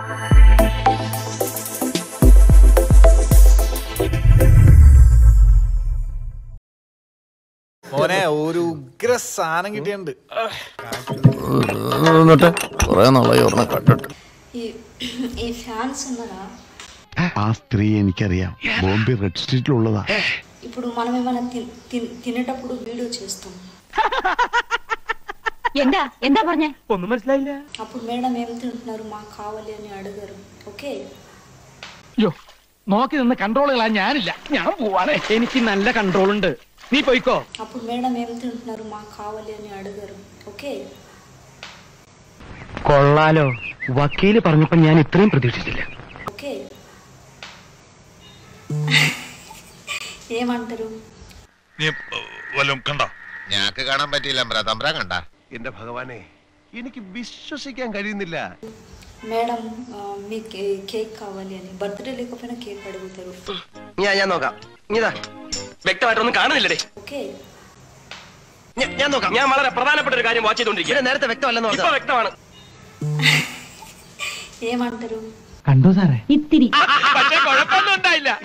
മോനെ ഒരു ഉഗ്ര സാധനം കിട്ടിയിട്ടുണ്ട് എന്നിട്ട് കുറെ നാളായി ഒരെണ്ണം കണ്ടിട്ട് ఈ ఈ ఫ్యాన్స్ ఉన్నారా ആ സ്ത്രീ എനിക്കറിയാം ബോംബെ റെഡ് സ്ട്രീറ്റിലുള്ളതാ ఇప్పుడు మనం ఏమైనా తిన్- తిన్- తినేటప్పుడు వీడియో చేస్తాం എന്താ എന്താ പറഞ്ഞേ అప్పుడు మేడం ఏం తింటున్నారు మాకు కావాలి అని అడగరు ఓకే അയ്യോ നോക്കി നിന്ന് കൺട്രോളുകളാ ഞാനില്ല ഞാൻ പോവാണേ എനിക്ക് നല്ല കൺട്രോൾ ഉണ്ട് നീ പോയിക്കോ అప్పుడు మేడం ఏం తింటున్నారు మాకు కావాలి అని అడగరు ఓకే കൊള്ളാലോ വക്കീല് പറഞ്ഞപ്പോ ഞാൻ ഇത്രയും പ്രതീക്ഷിച്ചില്ല ఓకే ఏమంటారు നീ വല്ലതും കണ്ടോ ഞാക്ക് കാണാൻ പറ്റിയില്ല തമ്പ്ര കണ്ട എന്റെ ഭഗവാനെ എനിക്ക് വിശ്വസിക്കാൻ കഴിയുന്നില്ല మేడం ఆ, మీ కే- కేక్ కావాలి అని బర్త్డే లేకపోయినా కేక్ అడుగుతారు ഞാൻ ഞാൻ നോക്കാം ഇതാ വ്യക്തമായിട്ടൊന്നും കാണുന്നില്ലേ ఓకే ഞാൻ നോക്കാം ഞാൻ വളരെ പ്രധാനപ്പെട്ട ഒരു കാര്യം വാച്ച് ചെയ്തോണ്ടിരിക്കുക ഇതിന് നേരത്തെ വ്യക്തമല്ലെന്ന് ഇപ്പൊ പറഞ്ഞു വ്യക്തമാണ് ఏమంటారు കണ്ടോ സാറേ ഇത്തിരി പക്ഷേ കുഴപ്പമൊന്നും ഉണ്ടായില്ല